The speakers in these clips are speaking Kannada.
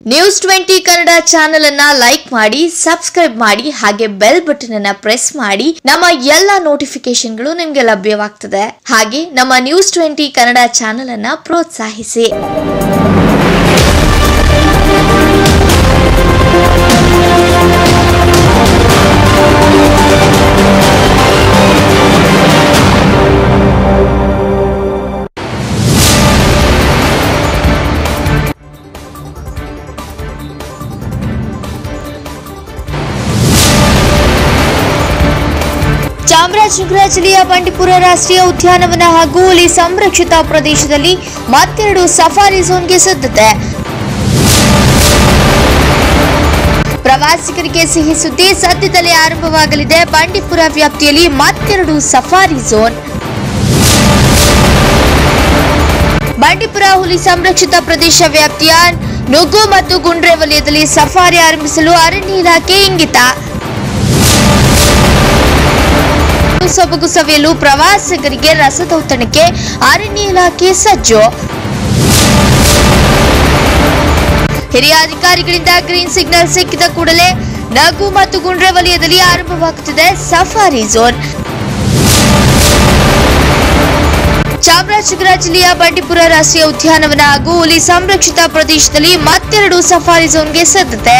ನ್ಯೂಸ್ ಟ್ವೆಂಟಿ ಕನ್ನಡ ಚಾನೆಲ್ ಅನ್ನ ಲೈಕ್ ಮಾಡಿ ಸಬ್ಸ್ಕ್ರೈಬ್ ಮಾಡಿ ಹಾಗೆ ಬೆಲ್ ಬಟನ್ ಅನ್ನ ಪ್ರೆಸ್ ಮಾಡಿ ನಮ್ಮ ಎಲ್ಲ ನೋಟಿಫಿಕೇಶನ್ಗಳು ನಿಮ್ಗೆ ಲಭ್ಯವಾಗ್ತದೆ ಹಾಗೆ ನಮ್ಮ ನ್ಯೂಸ್ ಟ್ವೆಂಟಿ ಕನ್ನಡ ಚಾನೆಲ್ ಅನ್ನ ಪ್ರೋತ್ಸಾಹಿಸಿ ಚಾಮರಾಜನಗರ ಜಿಲ್ಲೆಯ ಬಂಡೀಪುರ ರಾಷ್ಟ್ರೀಯ ಉದ್ಯಾನವನ ಹಾಗೂ ಹುಲಿ ಸಂರಕ್ಷಿತ ಪ್ರದೇಶದಲ್ಲಿ ಮತ್ತೆರಡು ಸಫಾರಿ ಝೋನ್ಗೆ ಸಿದ್ಧತೆ ಪ್ರವಾಸಿಗರಿಗೆ ಸಿಹಿ ಸುದ್ದಿ ಸದ್ಯದಲ್ಲೇ ಆರಂಭವಾಗಲಿದೆ ಬಂಡೀಪುರ ವ್ಯಾಪ್ತಿಯಲ್ಲಿ ಮತ್ತೆರಡು ಸಫಾರಿ ಝೋನ್ ಬಂಡೀಪುರ ಹುಲಿ ಸಂರಕ್ಷಿತ ಪ್ರದೇಶ ವ್ಯಾಪ್ತಿಯ ನುಗ್ಗು ಮತ್ತು ಗುಂಡ್ರೆ ವಲಯದಲ್ಲಿ ಸಫಾರಿ ಆರಂಭಿಸಲು ಅರಣ್ಯ ಇಲಾಖೆ ಇಂಗಿತ ಸೊಬಗು ಸವಿಯಲು ಪ್ರವಾಸಿಗರಿಗೆ ರಸದೌತಣಕ್ಕೆ ಅರಣ್ಯ ಇಲಾಖೆ ಸಜ್ಜು ಹಿರಿಯ ಅಧಿಕಾರಿಗಳಿಂದ ಗ್ರೀನ್ ಸಿಗ್ನಲ್ ಸಿಕ್ಕಿದ ಕೂಡಲೇ ನಗು ಮತ್ತು ಗುಂಡ್ರೆ ವಲಯದಲ್ಲಿ ಆರಂಭವಾಗುತ್ತಿದೆ ಸಫಾರಿ ಝೋನ್ ಚಾಮರಾಜನಗರ ಜಿಲ್ಲೆಯ ಬಂಡೀಪುರ ರಾಷ್ಟ್ರೀಯ ಉದ್ಯಾನವನ ಹಾಗೂ ಹುಲಿ ಸಂರಕ್ಷಿತ ಪ್ರದೇಶದಲ್ಲಿ ಮತ್ತೆರಡು ಸಫಾರಿ ಝೋನ್ಗೆ ಸಿದ್ಧತೆ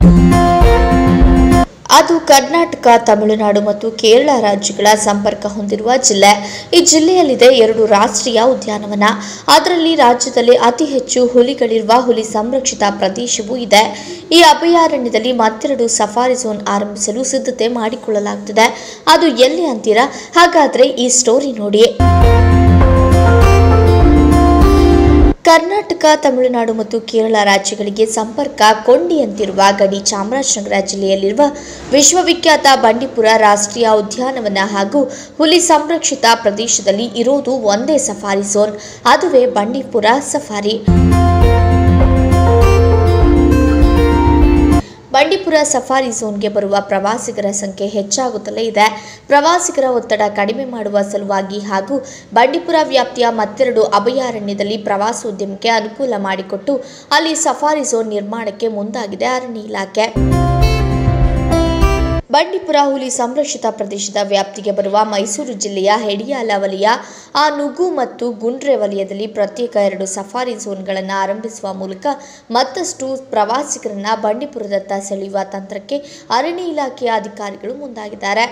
ಅದು ಕರ್ನಾಟಕ ತಮಿಳುನಾಡು ಮತ್ತು ಕೇರಳ ರಾಜ್ಯಗಳ ಸಂಪರ್ಕ ಹೊಂದಿರುವ ಜಿಲ್ಲೆ ಈ ಜಿಲ್ಲೆಯಲ್ಲಿದೆ ಎರಡು ರಾಷ್ಟ್ರೀಯ ಉದ್ಯಾನವನ ಅದರಲ್ಲಿ ರಾಜ್ಯದಲ್ಲಿ ಅತಿ ಹೆಚ್ಚು ಹುಲಿಗಳಿರುವ ಹುಲಿ ಸಂರಕ್ಷಿತ ಪ್ರದೇಶವೂ ಇದೆ ಈ ಅಭಯಾರಣ್ಯದಲ್ಲಿ ಮತ್ತೆರಡು ಸಫಾರಿ ಝೋನ್ ಆರಂಭಿಸಲು ಸಿದ್ಧತೆ ಮಾಡಿಕೊಳ್ಳಲಾಗುತ್ತಿದೆ ಅದು ಎಲ್ಲಿ ಅಂತೀರಾ ಹಾಗಾದ್ರೆ ಈ ಸ್ಟೋರಿ ನೋಡಿ ಕರ್ನಾಟಕ ತಮಿಳುನಾಡು ಮತ್ತು ಕೇರಳ ರಾಜ್ಯಗಳಿಗೆ ಸಂಪರ್ಕ ಕೊಂಡಿಯಂತಿರುವ ಗಡಿ ಚಾಮರಾಜನಗರ ಜಿಲ್ಲೆಯಲ್ಲಿರುವ ವಿಶ್ವವಿಖ್ಯಾತ ಬಂಡೀಪುರ ರಾಷ್ಟ್ರೀಯ ಉದ್ಯಾನವನ ಹಾಗೂ ಹುಲಿ ಸಂರಕ್ಷಿತ ಪ್ರದೇಶದಲ್ಲಿ ಇರೋದು ಒಂದೇ ಸಫಾರಿ ಝೋನ್ ಅದುವೇ ಬಂಡೀಪುರ ಸಫಾರಿ ಬಂಡೀಪುರ ಸಫಾರಿ ಝೋನ್ಗೆ ಬರುವ ಪ್ರವಾಸಿಗರ ಸಂಖ್ಯೆ ಹೆಚ್ಚಾಗುತ್ತಲೇ ಇದೆ ಪ್ರವಾಸಿಗರ ಒತ್ತಡ ಕಡಿಮೆ ಮಾಡುವ ಸಲುವಾಗಿ ಹಾಗೂ ಬಂಡೀಪುರ ವ್ಯಾಪ್ತಿಯ ಮತ್ತೆರಡು ಅಭಯಾರಣ್ಯದಲ್ಲಿ ಪ್ರವಾಸೋದ್ಯಮಕ್ಕೆ ಅನುಕೂಲ ಮಾಡಿಕೊಟ್ಟು ಅಲ್ಲಿ ಸಫಾರಿ ಝೋನ್ ನಿರ್ಮಾಣಕ್ಕೆ ಮುಂದಾಗಿದೆ ಅರಣ್ಯ ಇಲಾಖೆ ಬಂಡೀಪುರ ಹುಲಿ ಸಂರಕ್ಷಿತ ಪ್ರದೇಶದ ವ್ಯಾಪ್ತಿಗೆ ಬರುವ ಮೈಸೂರು ಜಿಲ್ಲೆಯ ಹೆಡಿಯಾಲ ವಲಯ ಆ ನುಗು ಮತ್ತು ಗುಂಡ್ರೆ ವಲಯದಲ್ಲಿ ಪ್ರತ್ಯೇಕ ಎರಡು ಸಫಾರಿ ಝೋನ್ಗಳನ್ನು ಆರಂಭಿಸುವ ಮೂಲಕ ಮತ್ತಷ್ಟು ಪ್ರವಾಸಿಗರನ್ನ ಬಂಡೀಪುರದತ್ತ ಸೆಳೆಯುವ ತಂತ್ರಕ್ಕೆ ಅರಣ್ಯ ಇಲಾಖೆಯ ಅಧಿಕಾರಿಗಳು ಮುಂದಾಗಿದ್ದಾರೆ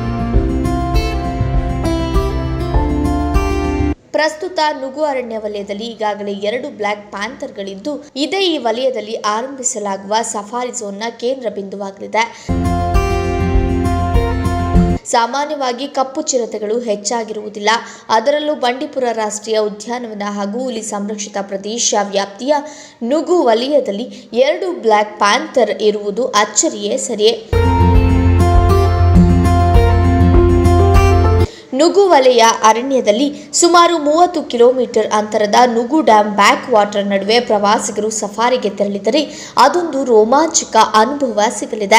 ಪ್ರಸ್ತುತ ನುಗು ಅರಣ್ಯ ವಲಯದಲ್ಲಿ ಈಗಾಗಲೇ ಎರಡು ಬ್ಲ್ಯಾಕ್ ಪ್ಯಾಂಥರ್ಗಳಿದ್ದು ಇದೇ ಈ ವಲಯದಲ್ಲಿ ಆರಂಭಿಸಲಾಗುವ ಸಫಾರಿ ಝೋನ್ನ ಕೇಂದ್ರ ಬಿಂದುವಾಗಲಿದೆ ಸಾಮಾನ್ಯವಾಗಿ ಕಪ್ಪು ಚಿರತೆಗಳು ಹೆಚ್ಚಾಗಿರುವುದಿಲ್ಲ ಅದರಲ್ಲೂ ಬಂಡೀಪುರ ರಾಷ್ಟ್ರೀಯ ಉದ್ಯಾನವನ ಹಾಗೂ ಹುಲಿ ಸಂರಕ್ಷಿತ ಪ್ರದೇಶ ವ್ಯಾಪ್ತಿಯ ನುಗು ವಲಯದಲ್ಲಿ ಎರಡು ಬ್ಲ್ಯಾಕ್ ಪ್ಯಾಂಥರ್ ಇರುವುದು ಅಚ್ಚರಿಯೇ ಸರಿಯೇ ನುಗು ವಲಯ ಅರಣ್ಯದಲ್ಲಿ ಸುಮಾರು ಮೂವತ್ತು ಕಿಲೋಮೀಟರ್ ಅಂತರದ ನುಗು ಡ್ಯಾಂ ಬ್ಯಾಕ್ ವಾಟರ್ ನಡುವೆ ಪ್ರವಾಸಿಗರು ಸಫಾರಿಗೆ ತೆರಳಿದರೆ ಅದೊಂದು ರೋಮಾಂಚಕ ಅನುಭವ ಸಿಗಲಿದೆ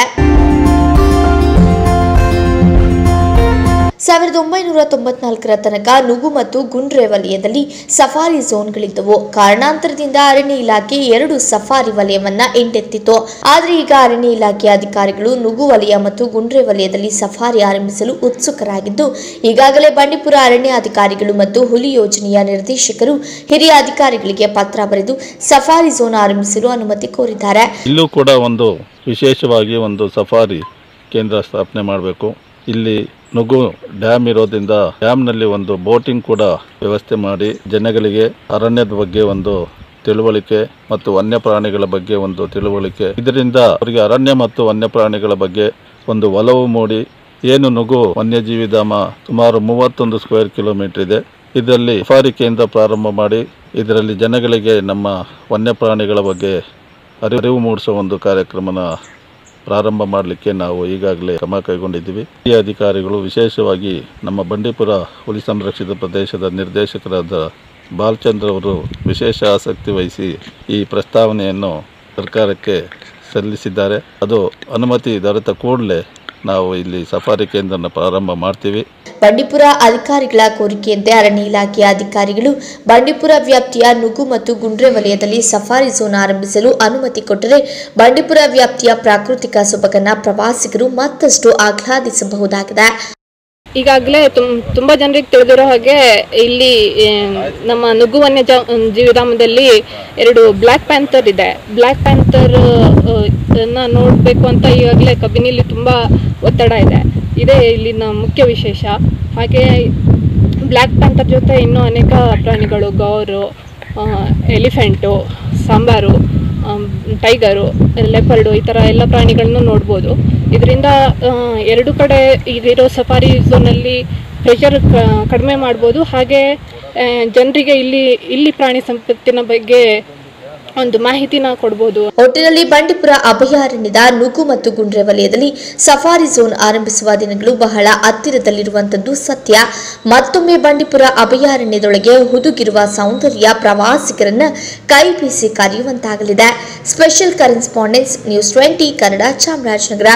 ಸಾವಿರದ ಒಂಬೈನೂರ ತೊಂಬತ್ನಾಲ್ಕರ ತನಕ ನುಗು ಮತ್ತು ಗುಂಡ್ರೆ ವಲಯದಲ್ಲಿ ಸಫಾರಿ ಝೋನ್ಗಳಿದ್ದವು ಕಾರಣಾಂತರದಿಂದ ಅರಣ್ಯ ಇಲಾಖೆ ಎರಡು ಸಫಾರಿ ವಲಯವನ್ನ ಹಿಂಡೆತ್ತಿತ್ತು ಆದರೆ ಈಗ ಅರಣ್ಯ ಇಲಾಖೆ ಅಧಿಕಾರಿಗಳು ನುಗು ವಲಯ ಮತ್ತು ಗುಂಡ್ರೆ ವಲಯದಲ್ಲಿ ಸಫಾರಿ ಆರಂಭಿಸಲು ಉತ್ಸುಕರಾಗಿದ್ದು ಈಗಾಗಲೇ ಬಂಡೀಪುರ ಅರಣ್ಯ ಅಧಿಕಾರಿಗಳು ಮತ್ತು ಹುಲಿ ಯೋಜನೆಯ ನಿರ್ದೇಶಕರು ಹಿರಿಯ ಅಧಿಕಾರಿಗಳಿಗೆ ಪತ್ರ ಬರೆದು ಸಫಾರಿ ಝೋನ್ ಆರಂಭಿಸಲು ಅನುಮತಿ ಕೋರಿದ್ದಾರೆ ಇಲ್ಲೂ ಕೂಡ ಒಂದು ವಿಶೇಷವಾಗಿ ಒಂದು ಸಫಾರಿ ಕೇಂದ್ರ ಸ್ಥಾಪನೆ ಮಾಡಬೇಕು ಇಲ್ಲಿ ನುಗು ಡ್ಯಾಮ್ ಇರೋದ್ರಿಂದ ಡ್ಯಾಮ್ನಲ್ಲಿ ಒಂದು ಬೋಟಿಂಗ್ ಕೂಡ ವ್ಯವಸ್ಥೆ ಮಾಡಿ ಜನಗಳಿಗೆ ಅರಣ್ಯದ ಬಗ್ಗೆ ಒಂದು ತಿಳುವಳಿಕೆ ಮತ್ತು ವನ್ಯಪ್ರಾಣಿಗಳ ಬಗ್ಗೆ ಒಂದು ತಿಳುವಳಿಕೆ ಇದರಿಂದ ಅವರಿಗೆ ಅರಣ್ಯ ಮತ್ತು ವನ್ಯಪ್ರಾಣಿಗಳ ಬಗ್ಗೆ ಒಂದು ಒಲವು ಮೂಡಿ ಏನು ನುಗು ವನ್ಯಜೀವಿ ಧಾಮ ಸುಮಾರು ಮೂವತ್ತೊಂದು ಸ್ಕ್ವೇರ್ ಕಿಲೋಮೀಟರ್ ಇದೆ ಇದರಲ್ಲಿ ಸಫಾರಿ ಕೇಂದ್ರ ಪ್ರಾರಂಭ ಮಾಡಿ ಇದರಲ್ಲಿ ಜನಗಳಿಗೆ ನಮ್ಮ ವನ್ಯಪ್ರಾಣಿಗಳ ಬಗ್ಗೆ ಅರಿವು ಮೂಡಿಸೋ ಒಂದು ಕಾರ್ಯಕ್ರಮನ ಪ್ರಾರಂಭ ಮಾಡಲಿಕ್ಕೆ ನಾವು ಈಗಾಗಲೇ ಕ್ರಮ ಕೈಗೊಂಡಿದ್ದೀವಿ ಈ ಅಧಿಕಾರಿಗಳು ವಿಶೇಷವಾಗಿ ನಮ್ಮ ಬಂಡೀಪುರ ಹುಲಿ ಸಂರಕ್ಷಿತ ಪ್ರದೇಶದ ನಿರ್ದೇಶಕರಾದ ಬಾಲಚಂದ್ರ ಅವರು ವಿಶೇಷ ಆಸಕ್ತಿ ವಹಿಸಿ ಈ ಪ್ರಸ್ತಾವನೆಯನ್ನು ಸರ್ಕಾರಕ್ಕೆ ಸಲ್ಲಿಸಿದ್ದಾರೆ ಅದು ಅನುಮತಿ ದೊರೆತ ಕೂಡಲೇ ನಾವು ಇಲ್ಲಿ ಸಫಾರಿ ಕೇಂದ್ರನ ಪ್ರಾರಂಭ ಮಾಡ್ತೀವಿ ಬಂಡೀಪುರ ಅಧಿಕಾರಿಗಳ ಕೋರಿಕೆಯಂತೆ ಅರಣ್ಯ ಇಲಾಖೆಯ ಅಧಿಕಾರಿಗಳು ಬಂಡೀಪುರ ವ್ಯಾಪ್ತಿಯ ನುಗು ಮತ್ತು ಗುಂಡ್ರೆ ವಲಯದಲ್ಲಿ ಸಫಾರಿ ಝೋನ್ ಆರಂಭಿಸಲು ಅನುಮತಿ ಕೊಟ್ಟರೆ ಬಂಡೀಪುರ ವ್ಯಾಪ್ತಿಯ ಪ್ರಾಕೃತಿಕ ಸೊಬಗನ್ನ ಪ್ರವಾಸಿಗರು ಮತ್ತಷ್ಟು ಆಹ್ಲಾದಿಸಬಹುದಾಗಿದೆ ಈಗಾಗಲೇ ತುಂ ತುಂಬ ಜನರಿಗೆ ತಿಳಿದಿರೋ ಹಾಗೆ ಇಲ್ಲಿ ಆ, ನಮ್ಮ ನುಗ್ಗು ವನ್ಯ ಜ- ಜೀವಿಧಾಮದಲ್ಲಿ ಎರಡು ಬ್ಲ್ಯಾಕ್ ಪ್ಯಾಂಥರ್ ಇದೆ ಬ್ಲ್ಯಾಕ್ ಪ್ಯಾಂಥರ್ ನೋಡಬೇಕು ಅಂತ ಈಗಾಗಲೇ ಕಬಿನಿಲಿ ತುಂಬ ಒತ್ತಡ ಇದೆ ಇದೇ ಇಲ್ಲಿನ ಮುಖ್ಯ ವಿಶೇಷ ಹಾಗೆ ಬ್ಲ್ಯಾಕ್ ಪ್ಯಾಂಥರ್ ಜೊತೆ ಇನ್ನೂ ಅನೇಕ ಪ್ರಾಣಿಗಳು ಗೌರು ಎಲಿಫೆಂಟು ಸಾಂಬಾರು ಆಮ್, ಟೈಗರು ಲೆಪರ್ಡು ಈ ಥರ ಎಲ್ಲ ಪ್ರಾಣಿಗಳನ್ನು ನೋಡ್ಬೋದು ಇದರಿಂದ ಎರಡು ಕಡೆ ಇದಿರೋ ಸಫಾರಿ ಝೋನಲ್ಲಿ ಪ್ರೆಷರ್ ಕಡಿಮೆ ಮಾಡ್ಬೋದು ಹಾಗೆ ಜನರಿಗೆ ಇಲ್ಲಿ ಇಲ್ಲಿ ಪ್ರಾಣಿ ಸಂಪತ್ತಿನ ಬಗ್ಗೆ ಒಂದು ಮಾಹಿತಿನ ಕೊಡ್ಬೋದು ಒಟ್ಟಿನಲ್ಲಿ ಬಂಡೀಪುರ ಅಭಯಾರಣ್ಯದ ನುಗು ಮತ್ತು ಗುಂಡ್ರೆ ವಲಯದಲ್ಲಿ ಸಫಾರಿ ಝೋನ್ ಆರಂಭಿಸುವ ದಿನಗಳು ಬಹಳ ಹತ್ತಿರದಲ್ಲಿರುವಂತದ್ದು ಸತ್ಯ ಮತ್ತೊಮ್ಮೆ ಬಂಡೀಪುರ ಅಭಯಾರಣ್ಯದೊಳಗೆ ಹುದುಗಿರುವ ಸೌಂದರ್ಯ ಪ್ರವಾಸಿಗರನ್ನ ಕೈ ಬೀಸಿ ಕರೆಯುವಂತಾಗಲಿದೆ special correspondence news twenty Kannada Chamarajanagar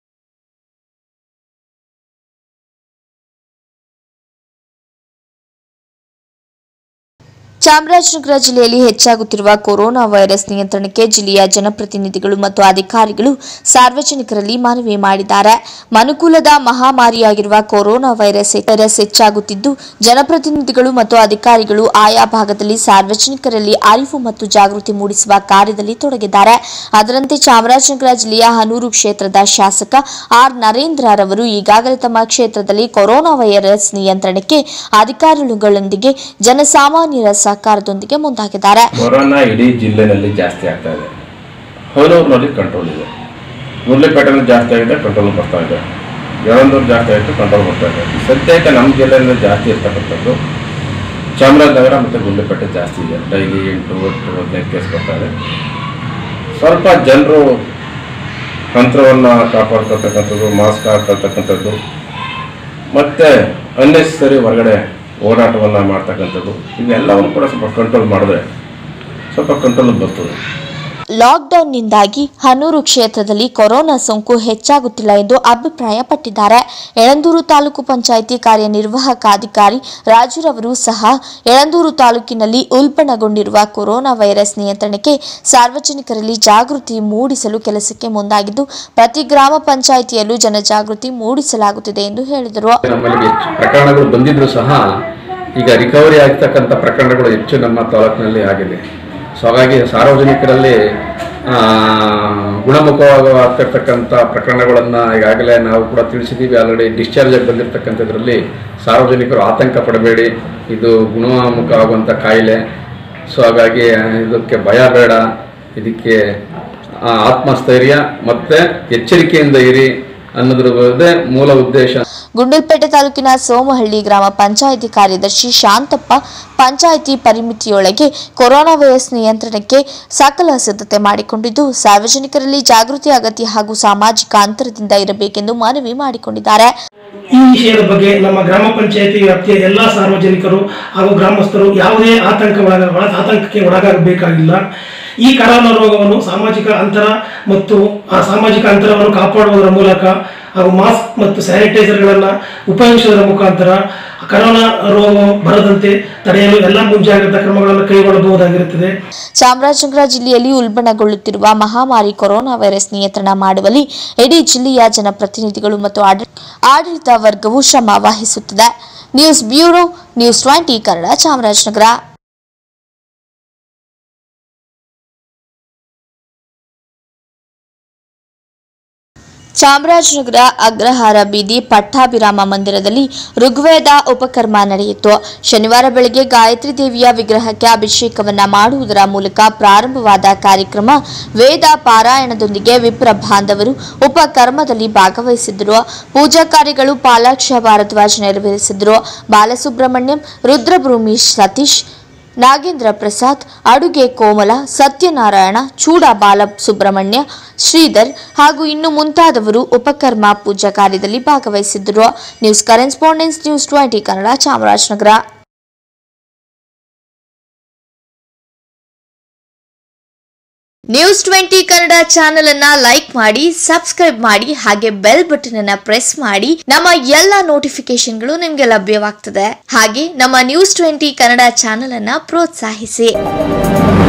Chamarajanagar ಜಿಲ್ಲೆಯಲ್ಲಿ ಹೆಚ್ಚಾಗುತ್ತಿರುವ ಕೊರೋನಾ ವೈರಸ್ ನಿಯಂತ್ರಣಕ್ಕೆ ಜಿಲ್ಲೆಯ ಜನಪ್ರತಿನಿಧಿಗಳು ಮತ್ತು ಅಧಿಕಾರಿಗಳು ಸಾರ್ವಜನಿಕರಲ್ಲಿ ಮನವಿ ಮಾಡಿದ್ದಾರೆ ಮನುಕುಲದ ಮಹಾಮಾರಿಯಾಗಿರುವ ಕೊರೋನಾ ವೈರಸ್ ವೈರಸ್ ಹೆಚ್ಚಾಗುತ್ತಿದ್ದು ಜನಪ್ರತಿನಿಧಿಗಳು ಮತ್ತು ಅಧಿಕಾರಿಗಳು ಆಯಾ ಭಾಗದಲ್ಲಿ ಸಾರ್ವಜನಿಕರಲ್ಲಿ ಅರಿವು ಮತ್ತು ಜಾಗೃತಿ ಮೂಡಿಸುವ ಕಾರ್ಯದಲ್ಲಿ ತೊಡಗಿದ್ದಾರೆ ಅದರಂತೆ ಚಾಮರಾಜನಗರ ಜಿಲ್ಲೆಯ ಹನೂರು ಕ್ಷೇತ್ರದ ಶಾಸಕ ಆರ್ ನರೇಂದ್ರ ರವರು ಈಗಾಗಲೇ ತಮ್ಮ ಕ್ಷೇತ್ರದಲ್ಲಿ ಕೊರೋನಾ ವೈರಸ್ ನಿಯಂತ್ರಣಕ್ಕೆ ಅಧಿಕಾರಿಗಳೊಂದಿಗೆ ಜನಸಾಮಾನ್ಯರ ಸಹಕಾರದೊಂದಿಗೆ ಮುಂದಾಗಿದ್ದಾರೆ ಕೊರೋನಾ ಇಡೀ ಜಿಲ್ಲೆನಲ್ಲಿ ಜಾಸ್ತಿ ಆಗ್ತಾ ಇದೆ ಹೌನೂರಿನಲ್ಲಿ ಕಂಟ್ರೋಲ್ ಇದೆ ಮುರಳಿಪೇಟೆನಲ್ಲಿ ಜಾಸ್ತಿ ಆಗಿದೆ ಕಂಟ್ರೋಲ್ ಬರ್ತಾ ಇದೆ ಯಳಂದೂರು ಜಾಸ್ತಿ ಆಯಿತು ಕಂಟ್ರೋಲ್ ಬರ್ತಾ ಇದೆ ಸದ್ಯಕ್ಕೆ ನಮ್ಮ ಜಿಲ್ಲೆಯಲ್ಲಿ ಜಾಸ್ತಿ ಇರ್ತಕ್ಕಂಥದ್ದು ಚಾಮರಾಜನಗರ ಮತ್ತು ಗುಂಡ್ಲುಪೇಟೆ ಜಾಸ್ತಿ ಇದೆ ಡೈಲಿ ಎಂಟು ಹತ್ತು ಹದಿನೈದು ಕೇಸ್ ಬರ್ತಾ ಇದೆ ಸ್ವಲ್ಪ ಜನರು ತಂತ್ರವನ್ನು ಕಾಪಾಡ್ಕೊಳ್ತಕ್ಕಂಥದ್ದು ಮಾಸ್ಕ್ ಹಾಕೊಳ್ತಕ್ಕಂಥದ್ದು ಮತ್ತು ಅನ್ನೆಸರಿ ಹೊರಗಡೆ ಓಡಾಟವನ್ನು ಮಾಡ್ತಕ್ಕಂಥದ್ದು ಇವೆಲ್ಲವನ್ನು ಕೂಡ ಸ್ವಲ್ಪ ಕಂಟ್ರೋಲ್ ಮಾಡಿದ್ರೆ ಸ್ವಲ್ಪ ಕಂಟ್ರೋಲ್ ಬರ್ತದೆ ಲಾಕ್ಡೌನ್ನಿಂದಾಗಿ ಹನೂರು ಕ್ಷೇತ್ರದಲ್ಲಿ ಕೊರೋನಾ ಸೋಂಕು ಹೆಚ್ಚಾಗುತ್ತಿಲ್ಲ ಎಂದು ಅಭಿಪ್ರಾಯಪಟ್ಟಿದ್ದಾರೆ ಯಳಂದೂರು ತಾಲೂಕು ಪಂಚಾಯಿತಿ ಕಾರ್ಯನಿರ್ವಾಹಕ ಅಧಿಕಾರಿ ರಾಜುರವರು ಸಹ ಯಳಂದೂರು ತಾಲೂಕಿನಲ್ಲಿ ಉಲ್ಬಣಗೊಂಡಿರುವ ಕೊರೋನಾ ವೈರಸ್ ನಿಯಂತ್ರಣಕ್ಕೆ ಸಾರ್ವಜನಿಕರಲ್ಲಿ ಜಾಗೃತಿ ಮೂಡಿಸಲು ಕೆಲಸಕ್ಕೆ ಮುಂದಾಗಿದ್ದು ಪ್ರತಿ ಗ್ರಾಮ ಪಂಚಾಯಿತಿಯಲ್ಲೂ ಜನಜಾಗೃತಿ ಮೂಡಿಸಲಾಗುತ್ತಿದೆ ಎಂದು ಹೇಳಿದರು ನಮ್ಮಲ್ಲಿ ಹೆಚ್ಚು ಪ್ರಕರಣಗಳು ಬಂದಿದ್ರು ಸಹ ಈಗ ರಿಕವರಿ ಆಗ್ತಕ್ಕಂಥ ಪ್ರಕರಣಗಳು ಹೆಚ್ಚು ನಮ್ಮ ತಾಲೂಕಿನಲ್ಲಿ ಆಗಿದೆ ಸೊ ಹಾಗಾಗಿ ಸಾರ್ವಜನಿಕರಲ್ಲಿ ಆ, ಗುಣಮುಖವಾಗ್ತಿರ್ತಕ್ಕಂಥ ಪ್ರಕರಣಗಳನ್ನು ಈಗಾಗಲೇ ನಾವು ಕೂಡ ತಿಳಿಸಿದ್ದೀವಿ ಆಲ್ರೆಡಿ ಡಿಸ್ಚಾರ್ಜ್ ಆಗಿ ಬಂದಿರತಕ್ಕಂಥದ್ರಲ್ಲಿ ಸಾರ್ವಜನಿಕರು ಆತಂಕ ಪಡಬೇಡಿ ಇದು ಗುಣಮುಖ ಆಗುವಂಥ ಕಾಯಿಲೆ ಸೊ ಹಾಗಾಗಿ ಇದಕ್ಕೆ ಭಯ ಬೇಡ ಇದಕ್ಕೆ ಆ, ಆತ್ಮಸ್ಥೈರ್ಯ ಮತ್ತು ಎಚ್ಚರಿಕೆಯಿಂದ ಇರಿ ಅನ್ನೋದ್ರ ಮೂಲ ಉದ್ದೇಶ ಗುಂಡಲ್ಪೇಟೆ ತಾಲೂಕಿನ ಸೋಮಹಳ್ಳಿ ಗ್ರಾಮ ಪಂಚಾಯಿತಿ ಕಾರ್ಯದರ್ಶಿ ಶಾಂತಪ್ಪ ಪಂಚಾಯಿತಿ ಪರಿಮಿತಿಯೊಳಗೆ ಕೊರೋನಾ ವೈರಸ್ ನಿಯಂತ್ರಣಕ್ಕೆ ಸಕಲ ಸಿದ್ಧತೆ ಮಾಡಿಕೊಂಡಿದ್ದು ಸಾರ್ವಜನಿಕರಲ್ಲಿ ಜಾಗೃತಿ ಅಗತ್ಯ ಹಾಗೂ ಸಾಮಾಜಿಕ ಅಂತರದಿಂದ ಇರಬೇಕೆಂದು ಮನವಿ ಮಾಡಿಕೊಂಡಿದ್ದಾರೆ ಈ ವಿಷಯದ ಬಗ್ಗೆ ನಮ್ಮ ಗ್ರಾಮ ಪಂಚಾಯತಿ ವ್ಯಾಪ್ತಿಯ ಎಲ್ಲ ಸಾರ್ವಜನಿಕರು ಹಾಗೂ ಗ್ರಾಮಸ್ಥರು ಯಾವುದೇ ಆತಂಕ ಒಳಗ ಒಳ- ಆತಂಕಕ್ಕೆ ಒಳಗಾಗಬೇಕಾಗಿಲ್ಲ ಈ ಕರೋನಾ ರೋಗವನ್ನು ಸಾಮಾಜಿಕ ಅಂತರ ಮತ್ತು ಆ ಸಾಮಾಜಿಕ ಅಂತರವನ್ನು ಕಾಪಾಡುವುದರ ಮೂಲಕ ಹಾಗೂ ಮಾಸ್ಕ್ ಮತ್ತು ಸ್ಯಾನಿಟೈಸರ್ಗಳನ್ನು ಉಪಯೋಗಿಸುವುದರ ಮುಖಾಂತರ ಕರೋನಾ ರೋಗ ಬರದಂತೆ ತಡೆಯಲು ಎಲ್ಲ ಮುಂಜಾಗ್ರತಾ ಕ್ರಮಗಳನ್ನು ಕೈಗೊಳ್ಳಬಹುದಾಗಿರುತ್ತದೆ ಚಾಮರಾಜನಗರ ಜಿಲ್ಲೆಯಲ್ಲಿ ಉಲ್ಬಣಗೊಳ್ಳುತ್ತಿರುವ ಮಹಾಮಾರಿ ಕೊರೋನಾ ವೈರಸ್ ನಿಯಂತ್ರಣ ಮಾಡುವಲ್ಲಿ ಇಡೀ ಜಿಲ್ಲೆಯ ಜನಪ್ರತಿನಿಧಿಗಳು ಮತ್ತು ಆಡ- ಆಡಳಿತ ವರ್ಗವು ಶ್ರಮ ವಹಿಸುತ್ತಿದೆ news bureau news twenty Kannada Chamarajanagar Chamarajanagar Agrahara ಬೀದಿ ಪಟ್ಟಾಭಿರಾಮ ಮಂದಿರದಲ್ಲಿ ಋಗ್ವೇದ ಉಪಕರ್ಮ ನಡೆಯಿತು ಶನಿವಾರ ಬೆಳಗ್ಗೆ ಗಾಯತ್ರಿ ದೇವಿಯ ವಿಗ್ರಹಕ್ಕೆ ಅಭಿಷೇಕವನ್ನ ಮಾಡುವುದರ ಮೂಲಕ ಪ್ರಾರಂಭವಾದ ಕಾರ್ಯಕ್ರಮ ವೇದ ಪಾರಾಯಣದೊಂದಿಗೆ ವಿಪ್ರ ಬಾಂಧವರು ಉಪಕರ್ಮದಲ್ಲಿ ಭಾಗವಹಿಸಿದ್ದರು ಪೂಜಾ ಕಾರ್ಯಗಳು ಪಾಲಾಕ್ಷ ಭಾರದ್ವಾಜ್ ನೆರವೇರಿಸಿದ್ರು ಬಾಲಸುಬ್ರಹ್ಮಣ್ಯಂ ರುದ್ರಭೂಮಿ ಸತೀಶ್ ನಾಗೇಂದ್ರ ಪ್ರಸಾದ್ ಅಡುಗೆ ಕೋಮಲ ಸತ್ಯನಾರಾಯಣ ಚೂಡ ಬಾಲಸುಬ್ರಹ್ಮಣ್ಯ ಶ್ರೀಧರ್ ಹಾಗೂ ಇನ್ನು ಮುಂತಾದವರು ಉಪಕರ್ಮ ಪೂಜಾ ಕಾರ್ಯದಲ್ಲಿ ಭಾಗವಹಿಸಿದ್ದರು news correspondence news twenty Kannada Chamarajanagar news twenty Kannada channel ಅನ್ನ ಲೈಕ್ ಮಾಡಿ ಸಬ್ಸ್ಕ್ರೈಬ್ ಮಾಡಿ ಹಾಗೆ ಬೆಲ್ ಬಟನ್ ಅನ್ನ ಪ್ರೆಸ್ ಮಾಡಿ ನಮ್ಮ ಎಲ್ಲಾ ನೋಟಿಫಿಕೇಶನ್ಗಳು ನಿಮ್ಗೆ ಲಭ್ಯವಾಗ್ತದೆ ಹಾಗೆ ನಮ್ಮ ನ್ಯೂಸ್ ಟ್ವೆಂಟಿ ಕನ್ನಡ ಚಾನೆಲ್ ಅನ್ನ ಪ್ರೋತ್ಸಾಹಿಸಿ